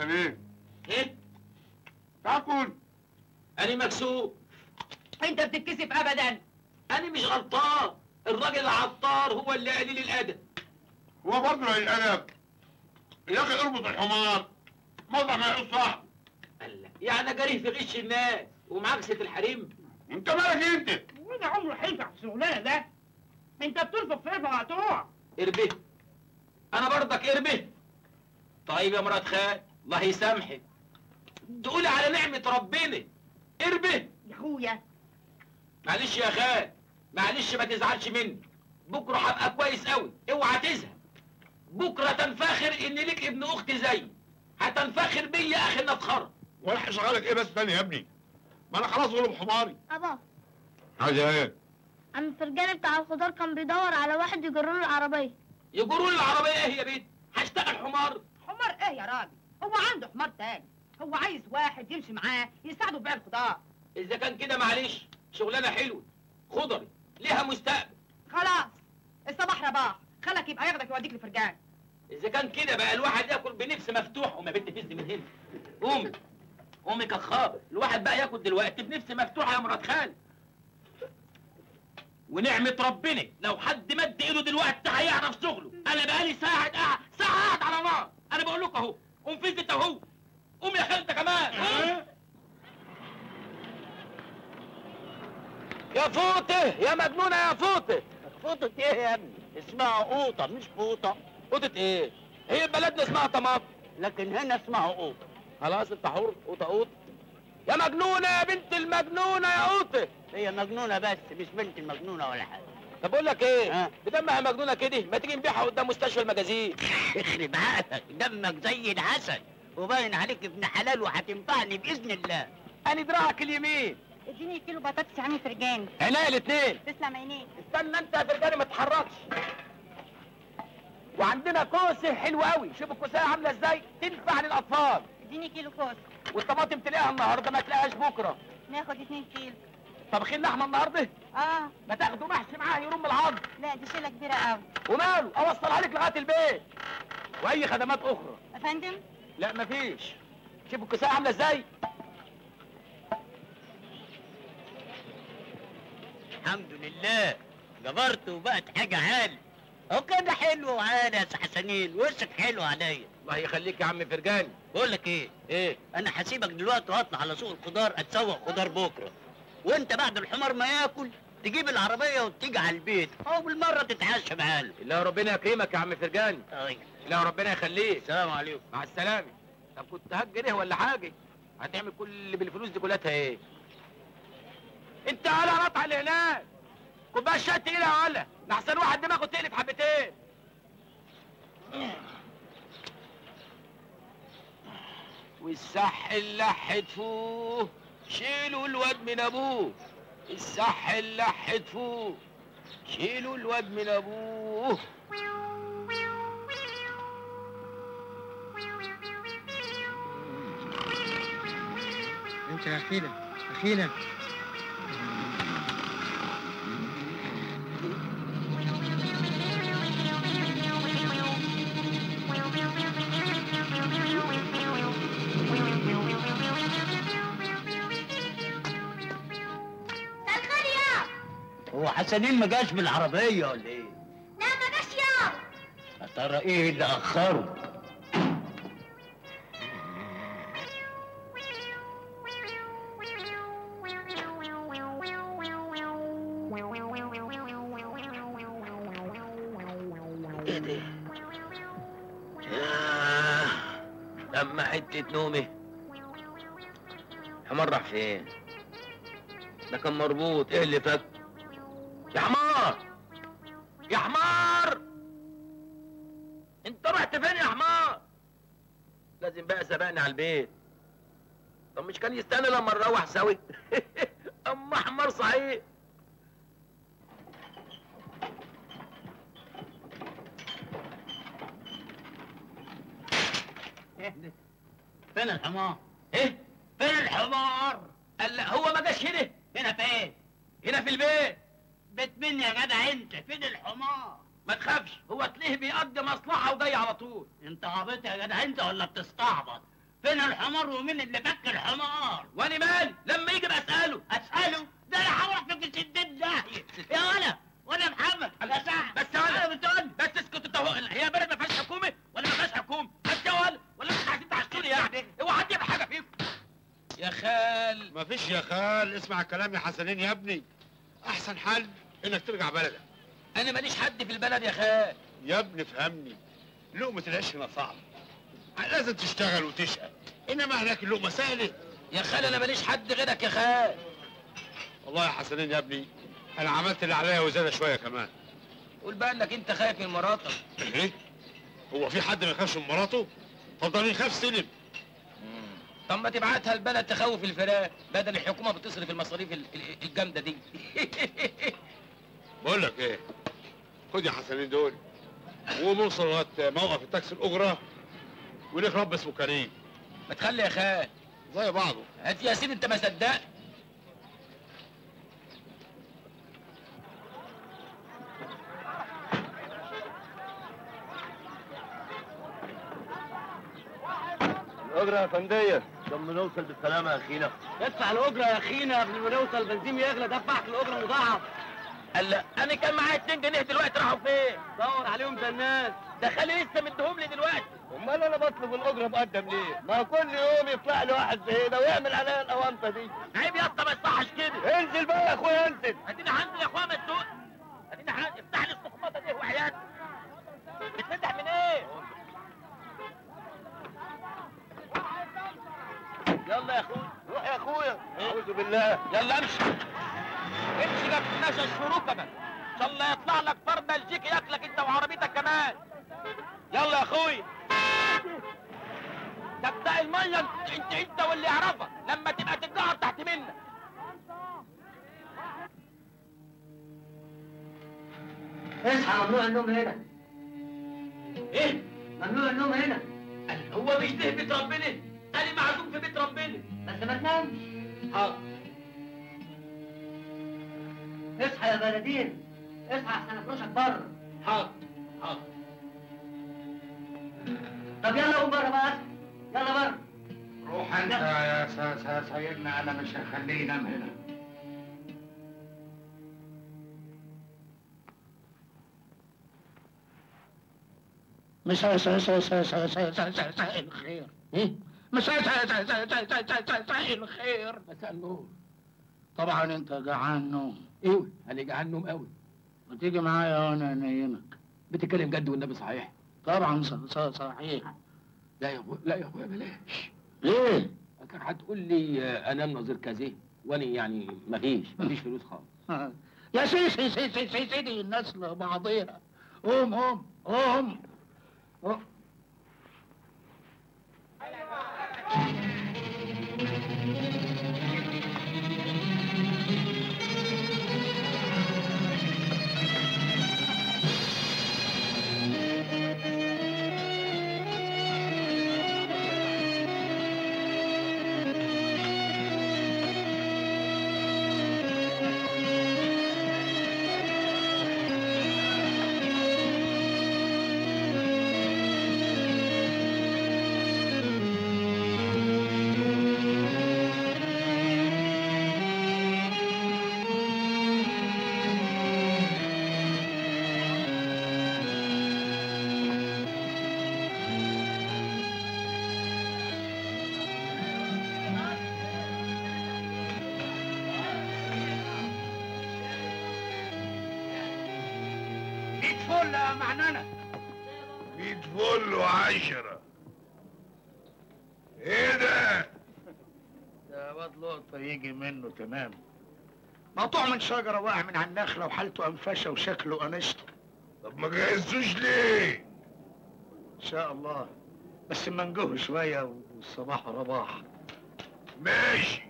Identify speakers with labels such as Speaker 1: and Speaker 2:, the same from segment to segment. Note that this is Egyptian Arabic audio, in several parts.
Speaker 1: ايه
Speaker 2: ايه
Speaker 1: تاكل
Speaker 2: انا مكسوف
Speaker 3: انت بتتكسف ابدا
Speaker 2: انا مش غلطان الراجل العطار هو اللي قليل الادب
Speaker 1: هو برضه الادب يا اخي اربط الحمار موضع ما يقص صح
Speaker 2: قال لا. يعني جريه في غش الناس ومعاكسة الحريم
Speaker 1: انت مالك انت
Speaker 3: وده عمره هينفع في الشغلانه ده انت بتنفخ في ابره هتقع
Speaker 2: اربه انا برضك اربه طيب يا مرات خال الله يسامحك تقولي على نعمة ربنا اربه
Speaker 3: يا اخويا
Speaker 2: معلش يا خال معلش ما تزعلش مني بكره هبقى كويس قوي اوعى تزهق بكره تنفخر ان ليك ابن اختي زيي هتنفخر بيا يا اخي نفخر
Speaker 1: ولا هشغلك ايه بس تاني يا ابني ما انا خلاص غلب حماري
Speaker 4: أبا
Speaker 1: عايزه ايه
Speaker 4: عم فرجاني بتاع الخضار كان بيدور على واحد يجرر له العربية
Speaker 2: يجروا لي العربيه ايه يا بنت هشتغل حمار
Speaker 3: حمار ايه يا راجل هو عنده حمار تاني هو عايز واحد يمشي معاه يساعده في بيع الخضار
Speaker 2: اذا كان كده معلش شغلانه حلوه خضري ليها مستقبل
Speaker 3: خلاص الصباح رباح خلك يبقى ياخدك يوديك لفرجان
Speaker 2: اذا كان كده بقى الواحد ياكل بنفس مفتوح وما بنت فز من هنا قومي قومي كخابر الواحد بقى ياكل دلوقتي بنفس مفتوحه يا مرات خالد ونعمة ربنا لو حد مد ايده دلوقتي هيعرف شغله انا بقالي ساعة قاعد ساعة قاعد على نار انا بقول لكم اهو قوم فز انت اهو قوم يا خالد انت كمان قوم. يا فوطه يا مجنونه يا فوطه
Speaker 5: فوطة ايه يا ابني؟ اسمها قوطة مش فوطة
Speaker 2: قوطه ايه هي بلدنا اسمها طماط
Speaker 5: لكن هنا اسمها قوطة
Speaker 2: خلاص انت حر قوطه قوطه يا مجنونه يا بنت المجنونه يا قوطه
Speaker 5: هي مجنونة بس مش بنت المجنونة ولا حاجة
Speaker 2: طب بقول لك ايه
Speaker 5: ها؟
Speaker 2: بدمها مجنونه كده ما تيجي نبيعها قدام مستشفى المجازين
Speaker 5: يخرب عقلك دمك زي العسل وباين عليك ابن حلال وهتنفعني بإذن الله
Speaker 2: انا دراعك اليمين
Speaker 4: اديني كيلو بطاطس يا عم فرجاني
Speaker 2: عينيا الاثنين
Speaker 4: تسلم عينيك
Speaker 2: استنى انت يا فرجاني ما تتحركش وعندنا كوسه حلوه قوي شوف الكوسه عامله ازاي تنفع للاطفال
Speaker 4: اديني كيلو كوس
Speaker 2: والطماطم تلاقيها النهارده ما تلاقيهاش بكره
Speaker 4: ناخد اتنين كيلو
Speaker 2: طبخين لحمه النهارده
Speaker 4: اه
Speaker 2: ما تاخدوا محشي معاه يرم العظم
Speaker 4: لا دي شيله كبيره قوي
Speaker 2: وماله اوصلها لك لغايه البيت واي خدمات اخرى
Speaker 4: يا فندم
Speaker 2: لا مفيش شوف الكوسه عامله ازاي
Speaker 5: الحمد لله جبرت وبقت حاجة عالي هو كده حلو وعالي يا حسنين وشك حلو عليا
Speaker 2: الله يخليك يا عم فرجاني
Speaker 5: بقول لك ايه
Speaker 2: ايه
Speaker 5: انا هسيبك دلوقتي واطلع على سوق الخضار اتسوق خضار بكره وانت بعد الحمار ما ياكل تجيب العربيه وتيجي على البيت او بالمره تتعشى معانا
Speaker 2: الله ربنا يكرمك يا عم فرجاني
Speaker 5: طيب
Speaker 2: الله ربنا يخليك
Speaker 5: السلام عليكم
Speaker 2: مع السلامه طب كنت هجر ايه ولا حاجه هتعمل كل اللي بالفلوس دي كلها ايه انت على قطع اللي هناك كوبايه شاي تقيله يا ولا لحسن واحد دماغه تقلب حبتين والصح اللح تفوه شيلوا الواد من ابوه الصح اللح تفوه شيلوا الواد من ابوه
Speaker 6: انت يا اخينا اخينا
Speaker 4: الخير يا
Speaker 5: هو حسنين ما جاش بالعربيه ولا ايه
Speaker 4: لا ما جاش يا
Speaker 5: يا ترى ايه اللي اخره
Speaker 2: ايه ده؟ ياه لما حتة نومي حمار راح فين؟ ده كان مربوط ايه اللي فك؟ يا حمار يا حمار انت رحت فين يا حمار؟ لازم بقى سبقني على البيت طب مش كان يستنى لما نروح سوي؟ اما حمار صحيح
Speaker 5: فين الحمار
Speaker 2: ايه؟
Speaker 5: فين الحمار
Speaker 2: قال لا هو ما جاش هنا
Speaker 5: هنا فين
Speaker 2: هنا في البيت
Speaker 5: بيت مين يا جدع انت فين الحمار
Speaker 2: ما تخافش هو تلاقيه بيقضي مصلحة وجاي على طول
Speaker 5: انت عبيط يا جدع انت ولا بتستعبط فين الحمار ومين اللي فك الحمار
Speaker 2: وانا مالي لما يجي اساله
Speaker 5: اساله ده انا هروح في ستين داهيه يا ولا ولا محمد يا سعد
Speaker 2: بس يا ولد.
Speaker 5: انا بتقول
Speaker 2: بس اسكت انت هو هي بلد ما فيهاش حكومه ولا ما فيهاش حكومه بس يا ولد ولا انتوا عايزين تعشوني يعني اوعى حد يعمل حاجه فيكم يا خال
Speaker 1: مفيش يا خال اسمع كلام يا حسنين يا ابني احسن حل انك ترجع بلدك
Speaker 2: انا ماليش حد في البلد يا خال
Speaker 1: يا ابني فهمني لقمة العيش هنا صعب لازم تشتغل وتشقى انما هناك اللقمة سهلة
Speaker 2: يا خال انا ماليش حد غيرك يا خال
Speaker 1: والله يا حسنين يا ابني انا عملت اللي عليا وزيادة شوية كمان
Speaker 2: قول بقى انك انت خايف من مراتك
Speaker 1: ايه هو في حد ما يخافش من مراته فضل يخاف سلم
Speaker 2: طب ما تبعتها البلد تخوف الفراق بدل الحكومه بتصرف المصاريف ال- ال- الجامده دي
Speaker 1: بقول لك ايه خد يا حسنين دول ونوصل لغايه موقف التاكسي الاجره وليك رب اسمه كريم
Speaker 2: ما تخلي يا خال
Speaker 1: زي بعضه
Speaker 2: هات يا سيدي انت ما صدقت
Speaker 5: الاجره يا فنديه لما نوصل بالسلامه يا اخينا ادفع الاجره يا اخينا قبل ما نوصل بنزين يغلى دفعك الاجره مضاعف
Speaker 2: قال انا كان معايا 2 جنيه دلوقتي راحوا فين
Speaker 5: دور عليهم زي الناس
Speaker 2: ده خالي لسه مديهم لي دلوقتي
Speaker 5: امال انا بطلب الاجره مقدم ليه؟ ما كل يوم يطلع لي واحد زي ده ويعمل عليا الاونطه دي
Speaker 2: عيب يا اسطى ما يصحش كده
Speaker 5: انزل بقى يا اخويا انزل
Speaker 2: اديني هنزل يا اخويا ما تسوق اديني هنزل افتح لي الصخمطه دي وحياتي بتفتح من ايه؟
Speaker 5: يلا يا اخويا روح يا اخويا اعوذ بالله
Speaker 2: يلا امشي امشي جنب الناس الشروكة ان شاء الله يطلع لك فرد بلجيكي ياكلك انت وعربيتك كمان يلا يا اخويا ده بتاع الميه انت انت, انت واللي يعرفك لما تبقى تتجعر تحت منك
Speaker 5: اصحى ممنوع النوم هنا
Speaker 2: ايه
Speaker 5: ممنوع النوم هنا
Speaker 2: هو مش ده بيت ربنا انا معزوم في بيت ربنا
Speaker 5: بس ما تنامش
Speaker 2: حاضر
Speaker 5: اصحى يا بلدين اصحى احسن افرشك بره
Speaker 2: حاضر حاضر
Speaker 5: طب يلا قوم بره بقى اصحى يلا بره
Speaker 7: روح انت يا س- س- سيدنا انا مش هخليه ينام هنا مساء مساء مساء مساء مساء مساء مساء مساء الخير مساء مساء مساء مساء مساء مساء مساء مساء الخير
Speaker 8: مساء النور
Speaker 7: طبعا انت جعان نوم
Speaker 8: ايوه انا جعان نوم قوي
Speaker 7: وتيجي معايا وانا انيمك
Speaker 8: بتتكلم جد والنبي صحيح
Speaker 7: طبعا ص- ص- صحيح
Speaker 8: لا يا ابويا لا يا ابويا بلاش
Speaker 7: ليه؟
Speaker 8: كان هتقول لي آه، انام نظير كذا وانا يعني مفيش مفيش فلوس خالص
Speaker 7: يا سي سي سي سي سي سيدي الناس لبعضيها قوم قوم قوم قوم.
Speaker 5: ميت فل يا معنانة
Speaker 1: ميت فل وعشرة ايه ده؟
Speaker 7: ده واد لقطة يجي منه تمام مقطوع من شجرة واقع من على النخلة وحالته أنفشة وشكله قنشته
Speaker 1: طب ما جهزتوش ليه؟
Speaker 7: إن شاء الله بس منجوه شوية والصباح رباح
Speaker 1: ماشي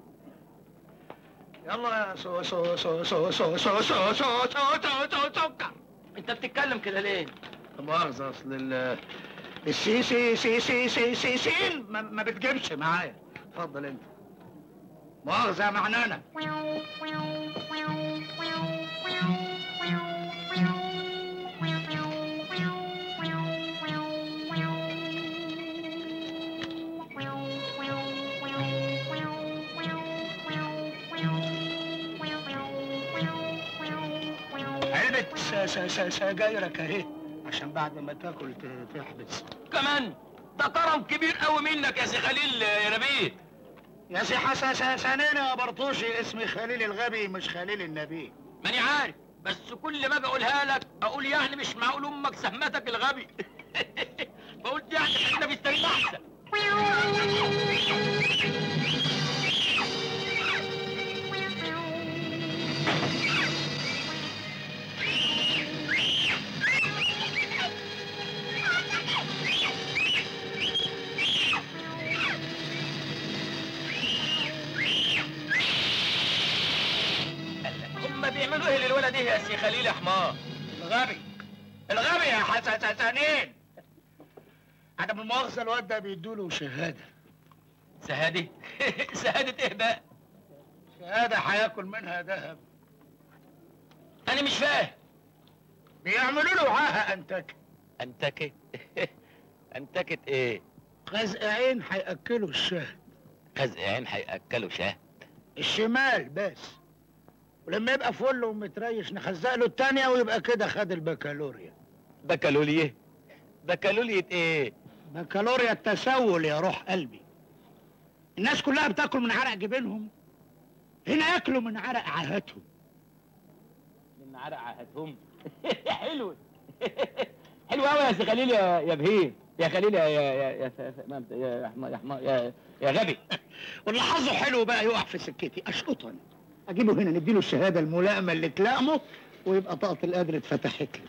Speaker 7: يلا يا سو سو سو سو سو سو سو سو سو سو سو سكر
Speaker 2: انت بتتكلم كده ليه؟
Speaker 7: لا مؤاخذة أصل ال السي سي سي سي سي سي سين ما, ما بتجيبش معايا اتفضل أنت مؤاخذة يا معنانة س- س- س- سجايرك اهي عشان بعد ما تاكل ت- تحبس
Speaker 2: كمان ده كرم كبير قوي منك يا سي خليل يا نبيل
Speaker 7: يا سي حسن سنين يا برطوشي اسمي خليل الغبي مش خليل النبي
Speaker 2: ماني عارف بس كل ما اجي اقولها لك اقول يعني مش معقول امك سهمتك الغبي فقلت يعني خلينا في السليم احسن هم بيعملوا ايه للولد ايه يا سي خليل يا حمار
Speaker 7: الغبي الغبي يا حسن سنين عدم المؤاخذة الواد ده بيدوله شهادة
Speaker 2: شهادة شهادة ايه بقى
Speaker 7: شهادة هياكل منها ذهب
Speaker 2: انا مش فاهم
Speaker 7: بيعملوا له عاهة أنتك
Speaker 2: انتكت انتكت ايه
Speaker 7: خزقعين هيأكلوا الشهد
Speaker 2: خزق عين هياكلوا شهد
Speaker 7: الشمال بس ولما يبقى فل ومتريش نخزق له التانية ويبقى كده خد البكالوريا
Speaker 2: بكالوريا بكالوريا ايه
Speaker 7: بكالوريا التسول يا روح قلبي الناس كلها بتاكل من عرق جبينهم هنا ياكلوا من عرق عاهتهم
Speaker 2: من عرق عهدهم حلو حلو قوي يا سي خليل يا يا بهيم يا خليل يا يا يا يا ف- ف- ما- يا حما- يا حما- يا يا غبي
Speaker 7: واللي حظه حلو بقى يقع في سكتي اشقطه انا اجيبه هنا نديله الشهاده الملائمه اللي تلائمه ويبقى طاقه القدر اتفتحت له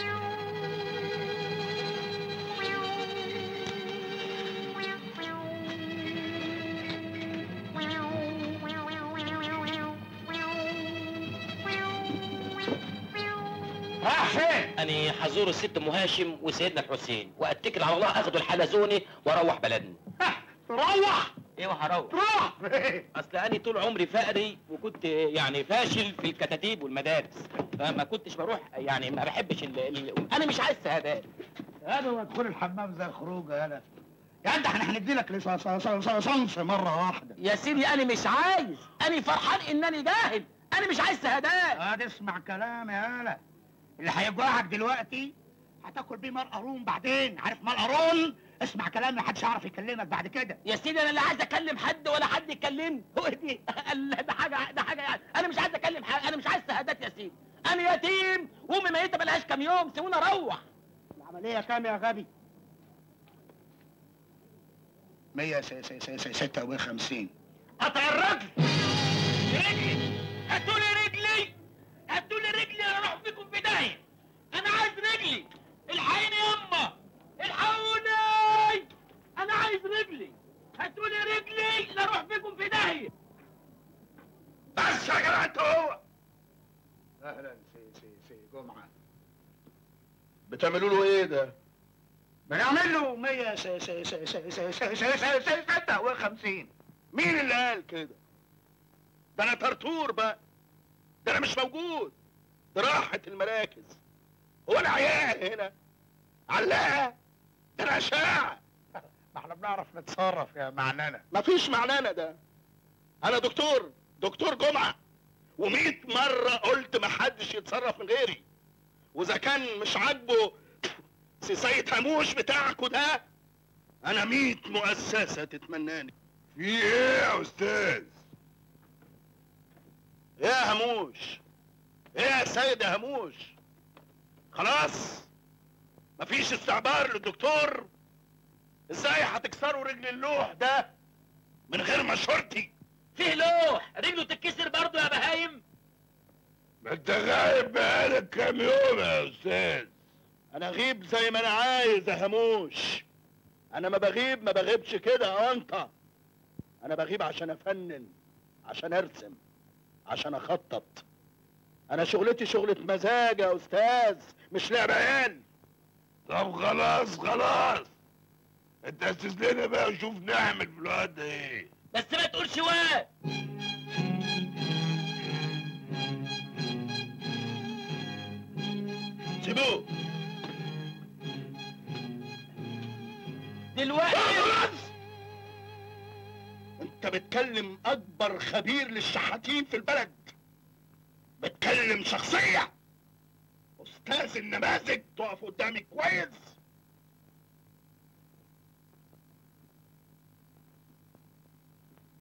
Speaker 7: راح فين؟
Speaker 2: أنا حزور الست أم هاشم وسيدنا الحسين وأتكل على الله أخدوا الحلزوني وأروح بلدنا
Speaker 7: روح
Speaker 2: إيه وهروح
Speaker 7: روح فين؟
Speaker 2: أصل أنا طول عمري فقري وكنت يعني فاشل في الكتاتيب والمدارس فما كنتش بروح يعني ما بحبش ال... ال... أنا مش عايز شهادات
Speaker 7: هذا وادخل الحمام زي الخروج هذا يا انت احنا هندي لك لصنص مره واحده
Speaker 2: يا سيدي أنا مش عايز أنا فرحان إنني جاهل أنا مش عايز شهادات
Speaker 7: هذا اسمع كلام يا هلا اللي هيجوعك دلوقتي هتاكل بيه مال قارون بعدين عارف مال قارون اسمع كلام محدش يعرف يكلمك بعد كده
Speaker 2: يا سيدي انا لا عايز اكلم حد ولا حد يكلمني هو دي لا، ده حاجه ده حاجه يعني انا مش عايز اكلم حد انا مش عايز شهادات يا سيدي انا يتيم وامي ميته بقالهاش كام يوم سيبوني اروح
Speaker 7: العمليه كام يا غبي 156
Speaker 2: قطع الرجل رجلي هاتوا لي رجلي هاتوا لي رجلي انا اروح فيكم في داهيه انا عايز رجلي الحقيني يما الحقوني انا عايز رجلي هاتوا لي رجلي لا اروح فيكم في داهيه
Speaker 7: بس يا جدع انت هو اهلا سي سي سي جمعه
Speaker 1: بتعملوا له ايه ده؟
Speaker 7: بنعمل له 156
Speaker 1: مين اللي قال كده؟ ده انا طرطور بقى ده انا مش موجود ده راحت المراكز هو انا عيال هنا علاقه ده انا اشاعه
Speaker 7: ما احنا بنعرف نتصرف يا معنانا
Speaker 1: مفيش معنانا ده انا دكتور دكتور جمعه ومئة مرة قلت محدش يتصرف من غيري واذا كان مش عاجبه سيسية هموش بتاعكوا ده انا مئة مؤسسة تتمناني في ايه يا استاذ ايه يا هموش ايه يا سيد يا هموش خلاص مفيش استعبار للدكتور ازاي هتكسروا رجل اللوح ده من غير مشورتي
Speaker 2: فيه لوح رجله تتكسر برضه يا بهايم
Speaker 1: ما انت غايب بقالك كام يوم يا استاذ انا غيب زي ما انا عايز يا هموش انا ما بغيب ما بغيبش كده يا انت انا بغيب عشان افنن عشان ارسم عشان اخطط انا شغلتي شغلة مزاج يا استاذ مش لعب عيال طب خلاص خلاص انت اسس لنا بقى وشوف نعمل في الوقت ده ايه
Speaker 2: بس ما تقولش واد
Speaker 1: سيبوه
Speaker 2: دلوقتي
Speaker 1: خلاص انت بتكلم اكبر خبير للشحاتين في البلد بتكلم شخصية استاذ النماذج تقف قدامي كويس